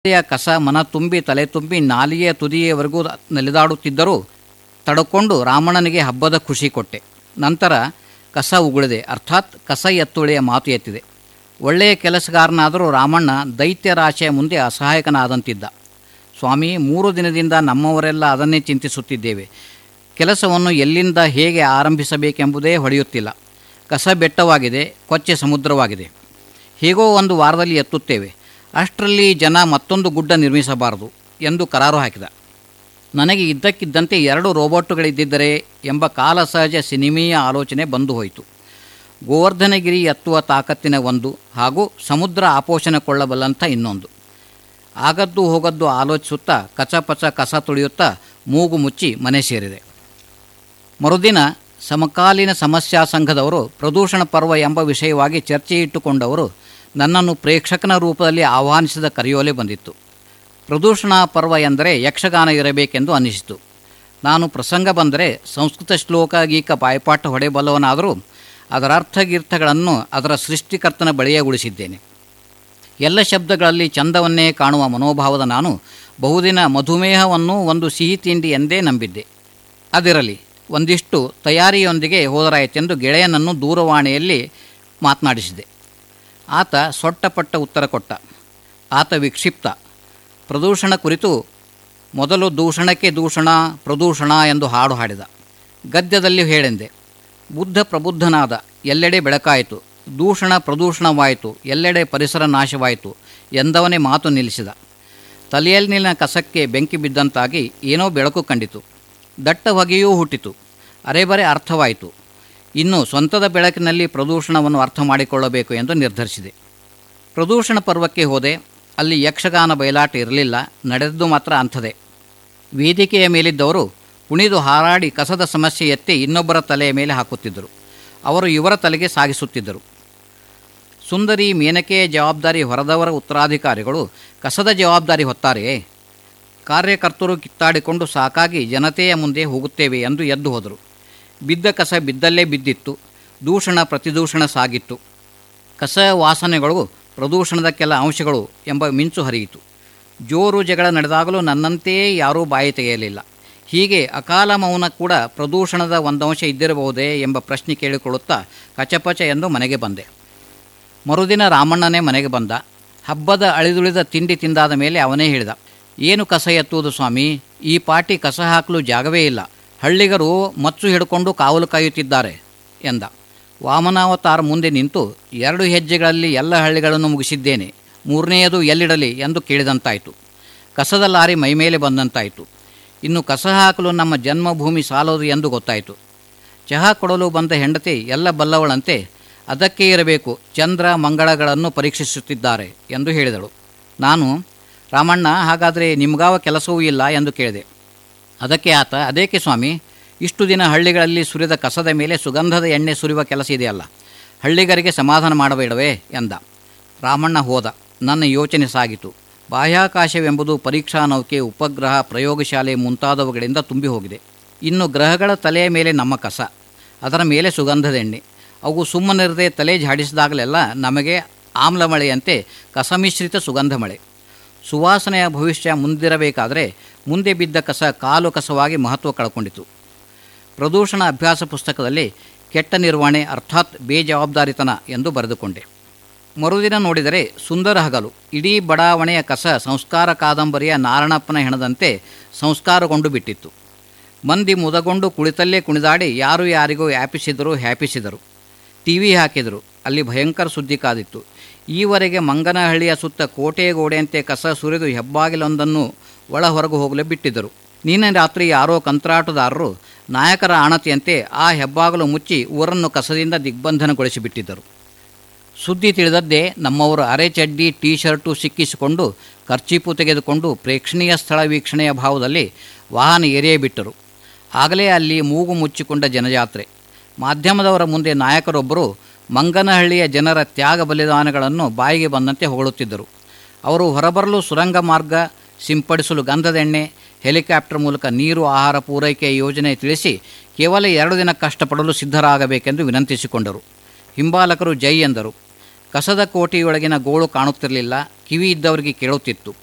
ಯ ಕಸ ಮನ ತುಂಬಿ ತಲೆ ತುಂಬಿ ನಾಲಿಗೆಯ ತುದಿಯವರೆಗೂ ನಲಿದಾಡುತ್ತಿದ್ದರೂ ತಡಕೊಂಡು ರಾಮಣ್ಣನಿಗೆ ಹಬ್ಬದ ಖುಷಿ ಕೊಟ್ಟೆ ನಂತರ ಕಸ ಉಗುಳಿದೆ ಅರ್ಥಾತ್ ಕಸ ಎತ್ತುಳಿಯ ಮಾತು ಎತ್ತಿದೆ ಒಳ್ಳೆಯ ಕೆಲಸಗಾರನಾದರೂ ರಾಮಣ್ಣ ದೈತ್ಯ ರಾಶಿಯ ಮುಂದೆ ಅಸಹಾಯಕನಾದಂತಿದ್ದ ಸ್ವಾಮಿ ಮೂರು ದಿನದಿಂದ ನಮ್ಮವರೆಲ್ಲ ಅದನ್ನೇ ಚಿಂತಿಸುತ್ತಿದ್ದೇವೆ ಕೆಲಸವನ್ನು ಎಲ್ಲಿಂದ ಹೇಗೆ ಆರಂಭಿಸಬೇಕೆಂಬುದೇ ಹೊಳೆಯುತ್ತಿಲ್ಲ ಕಸ ಬೆಟ್ಟವಾಗಿದೆ ಕೊಚ್ಚೆ ಸಮುದ್ರವಾಗಿದೆ ಹೇಗೋ ಒಂದು ವಾರದಲ್ಲಿ ಎತ್ತುತ್ತೇವೆ ಅಷ್ಟರಲ್ಲಿ ಜನ ಮತ್ತೊಂದು ಗುಡ್ಡ ನಿರ್ಮಿಸಬಾರದು ಎಂದು ಕರಾರು ಹಾಕಿದ ನನಗೆ ಇದ್ದಕ್ಕಿದ್ದಂತೆ ಎರಡು ರೋಬೋಟುಗಳಿದ್ದಿದ್ದರೆ ಎಂಬ ಕಾಲಸಹಜ ಸಿನಿಮೀಯ ಆಲೋಚನೆ ಬಂದು ಹೋಯಿತು ಗೋವರ್ಧನಗಿರಿ ಎತ್ತುವ ತಾಕತ್ತಿನ ಒಂದು ಹಾಗೂ ಸಮುದ್ರ ಆಪೋಷಣೆಕೊಳ್ಳಬಲ್ಲಂಥ ಇನ್ನೊಂದು ಆಗದ್ದು ಹೋಗದ್ದು ಆಲೋಚಿಸುತ್ತಾ ಕಚಪಚ ಕಸ ತುಳಿಯುತ್ತಾ ಮೂಗು ಮುಚ್ಚಿ ಮನೆ ಸೇರಿದೆ ಮರುದಿನ ಸಮಕಾಲೀನ ಸಮಸ್ಯಾ ಸಂಘದವರು ಪ್ರದೂಷಣ ಪರ್ವ ಎಂಬ ವಿಷಯವಾಗಿ ಚರ್ಚೆ ಇಟ್ಟುಕೊಂಡವರು ನನ್ನನ್ನು ಪ್ರೇಕ್ಷಕನ ರೂಪದಲ್ಲಿ ಆಹ್ವಾನಿಸಿದ ಕರೆಯೋಲೆ ಬಂದಿತ್ತು ಪ್ರದೂಷಣ ಪರ್ವ ಎಂದರೆ ಯಕ್ಷಗಾನ ಇರಬೇಕೆಂದು ಅನ್ನಿಸಿತು ನಾನು ಪ್ರಸಂಗ ಬಂದರೆ ಸಂಸ್ಕೃತ ಶ್ಲೋಕ ಗೀಕ ಬಾಯ್ಪಾಠ ಹೊಡೆಬಲ್ಲವನಾದರೂ ಅದರ ಅರ್ಥಗೀರ್ಥಗಳನ್ನು ಅದರ ಸೃಷ್ಟಿಕರ್ತನ ಬಳಿಯೇ ಉಳಿಸಿದ್ದೇನೆ ಎಲ್ಲ ಶಬ್ದಗಳಲ್ಲಿ ಚಂದವನ್ನೇ ಕಾಣುವ ಮನೋಭಾವದ ನಾನು ಬಹುದಿನ ಮಧುಮೇಹವನ್ನು ಒಂದು ಸಿಹಿ ತಿಂಡಿ ಎಂದೇ ನಂಬಿದ್ದೆ ಅದಿರಲಿ ಒಂದಿಷ್ಟು ತಯಾರಿಯೊಂದಿಗೆ ಹೋದರಾಯಿತೆಂದು ಗೆಳೆಯನನ್ನು ದೂರವಾಣಿಯಲ್ಲಿ ಮಾತನಾಡಿಸಿದೆ ಆತ ಸೊಟ್ಟಪಟ್ಟ ಉತ್ತರ ಕೊಟ್ಟ ಆತ ವಿಕ್ಷಿಪ್ತ ಪ್ರದೂಷಣ ಕುರಿತು ಮೊದಲು ದೂಷಣಕ್ಕೆ ದೂಷಣ ಪ್ರದೂಷಣ ಎಂದು ಹಾಡು ಹಾಡಿದ ಗದ್ಯದಲ್ಲಿ ಹೇಳೆಂದೆ ಬುದ್ಧ ಪ್ರಬುದ್ಧನಾದ ಎಲ್ಲೆಡೆ ಬೆಳಕಾಯಿತು ದೂಷಣ ಪ್ರದೂಷಣವಾಯಿತು ಎಲ್ಲೆಡೆ ಪರಿಸರ ನಾಶವಾಯಿತು ಎಂದವನೇ ಮಾತು ನಿಲ್ಲಿಸಿದ ತಲೆಯಲ್ಲಿನ ಕಸಕ್ಕೆ ಬೆಂಕಿ ಬಿದ್ದಂತಾಗಿ ಏನೋ ಬೆಳಕು ಕಂಡಿತು ದಟ್ಟ ಹೊಗೆಯೂ ಹುಟ್ಟಿತು ಅರೆಬರೆ ಅರ್ಥವಾಯಿತು ಇನ್ನು ಸ್ವಂತದ ಬೆಳಕಿನಲ್ಲಿ ಪ್ರದೂಷಣವನ್ನು ಅರ್ಥ ಮಾಡಿಕೊಳ್ಳಬೇಕು ಎಂದು ನಿರ್ಧರಿಸಿದೆ ಪ್ರದೂಷಣ ಪರ್ವಕ್ಕೆ ಹೋದೆ ಅಲ್ಲಿ ಯಕ್ಷಗಾನ ಬಯಲಾಟ ಇರಲಿಲ್ಲ ನಡೆದದ್ದು ಮಾತ್ರ ಅಂಥದೇ ವೇದಿಕೆಯ ಮೇಲಿದ್ದವರು ಕುಣಿದು ಹಾರಾಡಿ ಕಸದ ಸಮಸ್ಯೆ ಎತ್ತಿ ಇನ್ನೊಬ್ಬರ ತಲೆಯ ಮೇಲೆ ಹಾಕುತ್ತಿದ್ದರು ಅವರು ಇವರ ತಲೆಗೆ ಸಾಗಿಸುತ್ತಿದ್ದರು ಸುಂದರಿ ಮೇನಕೆಯ ಜವಾಬ್ದಾರಿ ಹೊರದವರ ಉತ್ತರಾಧಿಕಾರಿಗಳು ಕಸದ ಜವಾಬ್ದಾರಿ ಹೊತ್ತಾರೆಯೇ ಕಾರ್ಯಕರ್ತರು ಕಿತ್ತಾಡಿಕೊಂಡು ಸಾಕಾಗಿ ಜನತೆಯ ಮುಂದೆ ಹೋಗುತ್ತೇವೆ ಎಂದು ಎದ್ದು ಹೋದರು ಬಿದ್ದ ಕಸ ಬಿದ್ದಲ್ಲೇ ಬಿದ್ದಿತ್ತು ದೂಷಣ ಪ್ರತಿದೂಷಣ ಸಾಗಿತ್ತು ಕಸ ವಾಸನೆಗಳು ಪ್ರದೂಷಣದ ಕೆಲ ಅಂಶಗಳು ಎಂಬ ಮಿಂಚು ಹರಿಯಿತು ಜೋರು ಜಗಳ ನಡೆದಾಗಲೂ ನನ್ನಂತೆಯೇ ಯಾರೂ ಬಾಯಿ ತೆಗೆಯಲಿಲ್ಲ ಹೀಗೆ ಅಕಾಲ ಮೌನ ಕೂಡ ಪ್ರದೂಷಣದ ಒಂದಂಶ ಇದ್ದಿರಬಹುದೇ ಎಂಬ ಪ್ರಶ್ನೆ ಕೇಳಿಕೊಳ್ಳುತ್ತಾ ಕಚಪಚ ಎಂದು ಮನೆಗೆ ಬಂದೆ ಮರುದಿನ ರಾಮಣ್ಣನೇ ಮನೆಗೆ ಬಂದ ಹಬ್ಬದ ಅಳಿದುಳಿದ ತಿಂಡಿ ತಿಂದಾದ ಮೇಲೆ ಅವನೇ ಹೇಳಿದ ಏನು ಕಸ ಎತ್ತುವುದು ಸ್ವಾಮಿ ಈ ಪಾಟಿ ಕಸ ಹಾಕಲು ಜಾಗವೇ ಇಲ್ಲ ಹಳ್ಳಿಗರು ಮಚ್ಚು ಹಿಡ್ಕೊಂಡು ಕಾವಲು ಕಾಯುತ್ತಿದ್ದಾರೆ ಎಂದ ವಾಮನಾವತಾರ ಮುಂದೆ ನಿಂತು ಎರಡು ಹೆಜ್ಜೆಗಳಲ್ಲಿ ಎಲ್ಲ ಹಳ್ಳಿಗಳನ್ನು ಮುಗಿಸಿದ್ದೇನೆ ಮೂರನೆಯದು ಎಲ್ಲಿಡಲಿ ಎಂದು ಕೇಳಿದಂತಾಯಿತು ಕಸದ ಲಾರಿ ಮೈಮೇಲೆ ಬಂದಂತಾಯಿತು ಇನ್ನು ಕಸ ಹಾಕಲು ನಮ್ಮ ಜನ್ಮಭೂಮಿ ಸಾಲೋದು ಎಂದು ಗೊತ್ತಾಯಿತು ಚಹಾ ಕೊಡಲು ಬಂದ ಹೆಂಡತಿ ಎಲ್ಲ ಬಲ್ಲವಳಂತೆ ಅದಕ್ಕೆ ಇರಬೇಕು ಚಂದ್ರ ಮಂಗಳಗಳನ್ನು ಪರೀಕ್ಷಿಸುತ್ತಿದ್ದಾರೆ ಎಂದು ಹೇಳಿದಳು ನಾನು ರಾಮಣ್ಣ ಹಾಗಾದರೆ ನಿಮ್ಗಾವ ಕೆಲಸವೂ ಇಲ್ಲ ಎಂದು ಕೇಳಿದೆ ಅದಕ್ಕೆ ಆತ ಅದೇಕೆ ಸ್ವಾಮಿ ಇಷ್ಟು ದಿನ ಹಳ್ಳಿಗಳಲ್ಲಿ ಸುರಿದ ಕಸದ ಮೇಲೆ ಸುಗಂಧದ ಎಣ್ಣೆ ಸುರಿಯುವ ಕೆಲಸ ಇದೆಯಲ್ಲ ಹಳ್ಳಿಗರಿಗೆ ಸಮಾಧಾನ ಮಾಡಬೇಡವೇ ಎಂದ ರಾಮಣ್ಣ ಹೋದ ನನ್ನ ಯೋಚನೆ ಸಾಗಿತು ಬಾಹ್ಯಾಕಾಶವೆಂಬುದು ಪರೀಕ್ಷಾ ನೌಕೆ ಉಪಗ್ರಹ ಪ್ರಯೋಗಶಾಲೆ ಮುಂತಾದವುಗಳಿಂದ ತುಂಬಿ ಹೋಗಿದೆ ಇನ್ನು ಗ್ರಹಗಳ ತಲೆಯ ಮೇಲೆ ನಮ್ಮ ಕಸ ಅದರ ಮೇಲೆ ಸುಗಂಧದ ಎಣ್ಣೆ ಅವು ಸುಮ್ಮನಿರದೆ ತಲೆ ಝಾಡಿಸಿದಾಗಲೆಲ್ಲ ನಮಗೆ ಆಮ್ಲ ಮಳೆಯಂತೆ ಕಸಮಿಶ್ರಿತ ಸುಗಂಧ ಮಳೆ ಸುವಾಸನೆಯ ಭವಿಷ್ಯ ಮುಂದಿರಬೇಕಾದರೆ ಮುಂದೆ ಬಿದ್ದ ಕಸ ಕಾಲು ಕಸವಾಗಿ ಮಹತ್ವ ಕಳ್ಕೊಂಡಿತು ಪ್ರದೂಷಣ ಅಭ್ಯಾಸ ಪುಸ್ತಕದಲ್ಲಿ ಕೆಟ್ಟ ನಿರ್ವಹಣೆ ಅರ್ಥಾತ್ ಬೇಜವಾಬ್ದಾರಿತನ ಎಂದು ಬರೆದುಕೊಂಡೆ ಮರುದಿನ ನೋಡಿದರೆ ಸುಂದರ ಹಗಲು ಇಡೀ ಬಡಾವಣೆಯ ಕಸ ಸಂಸ್ಕಾರ ಕಾದಂಬರಿಯ ನಾರಣಪ್ಪನ ಹೆಣದಂತೆ ಸಂಸ್ಕಾರಗೊಂಡು ಬಿಟ್ಟಿತ್ತು ಮಂದಿ ಮುದಗೊಂಡು ಕುಳಿತಲ್ಲೇ ಕುಣಿದಾಡಿ ಯಾರು ಯಾರಿಗೂ ಯಾಪಿಸಿದರು ಹ್ಯಾಪಿಸಿದರು ಟಿ ವಿ ಹಾಕಿದರು ಅಲ್ಲಿ ಭಯಂಕರ ಸುದ್ದಿ ಕಾದಿತ್ತು ಈವರೆಗೆ ಮಂಗನಹಳ್ಳಿಯ ಸುತ್ತ ಕೋಟೆ ಗೋಡೆಯಂತೆ ಕಸ ಸುರಿದು ಹೆಬ್ಬಾಗಿಲೊಂದನ್ನು ಒಳ ಹೊರಗೆ ಹೋಗಲು ಬಿಟ್ಟಿದ್ದರು ನಿನ್ನೆ ರಾತ್ರಿ ಯಾರೋ ಕಂತ್ರಾಟದಾರರು ನಾಯಕರ ಆಣತಿಯಂತೆ ಆ ಹೆಬ್ಬಾಗಲು ಮುಚ್ಚಿ ಊರನ್ನು ಕಸದಿಂದ ದಿಗ್ಬಂಧನಗೊಳಿಸಿಬಿಟ್ಟಿದ್ದರು ಸುದ್ದಿ ತಿಳಿದದ್ದೇ ನಮ್ಮವರು ಅರೆ ಚಡ್ಡಿ ಟೀ ಶರ್ಟು ಸಿಕ್ಕಿಸಿಕೊಂಡು ಖರ್ಚೀಪು ತೆಗೆದುಕೊಂಡು ಪ್ರೇಕ್ಷಣೀಯ ಸ್ಥಳ ವೀಕ್ಷಣೆಯ ಭಾವದಲ್ಲಿ ವಾಹನ ಏರಿಯೇ ಬಿಟ್ಟರು ಆಗಲೇ ಅಲ್ಲಿ ಮೂಗು ಮುಚ್ಚಿಕೊಂಡ ಜನಜಾತ್ರೆ ಮಾಧ್ಯಮದವರ ಮುಂದೆ ನಾಯಕರೊಬ್ಬರು ಮಂಗನಹಳ್ಳಿಯ ಜನರ ತ್ಯಾಗ ಬಲಿದಾನಗಳನ್ನು ಬಾಯಿಗೆ ಬಂದಂತೆ ಹೊಗಳುತ್ತಿದ್ದರು ಅವರು ಹೊರಬರಲು ಸುರಂಗ ಮಾರ್ಗ ಸಿಂಪಡಿಸಲು ಗಂಧದೆಣ್ಣೆ ಹೆಲಿಕಾಪ್ಟರ್ ಮೂಲಕ ನೀರು ಆಹಾರ ಪೂರೈಕೆ ಯೋಜನೆ ತಿಳಿಸಿ ಕೇವಲ ಎರಡು ದಿನ ಕಷ್ಟಪಡಲು ಸಿದ್ಧರಾಗಬೇಕೆಂದು ವಿನಂತಿಸಿಕೊಂಡರು ಹಿಂಬಾಲಕರು ಜೈ ಎಂದರು ಕಸದ ಕೋಟೆಯೊಳಗಿನ ಗೋಳು ಕಾಣುತ್ತಿರಲಿಲ್ಲ ಕಿವಿ ಇದ್ದವರಿಗೆ ಕೇಳುತ್ತಿತ್ತು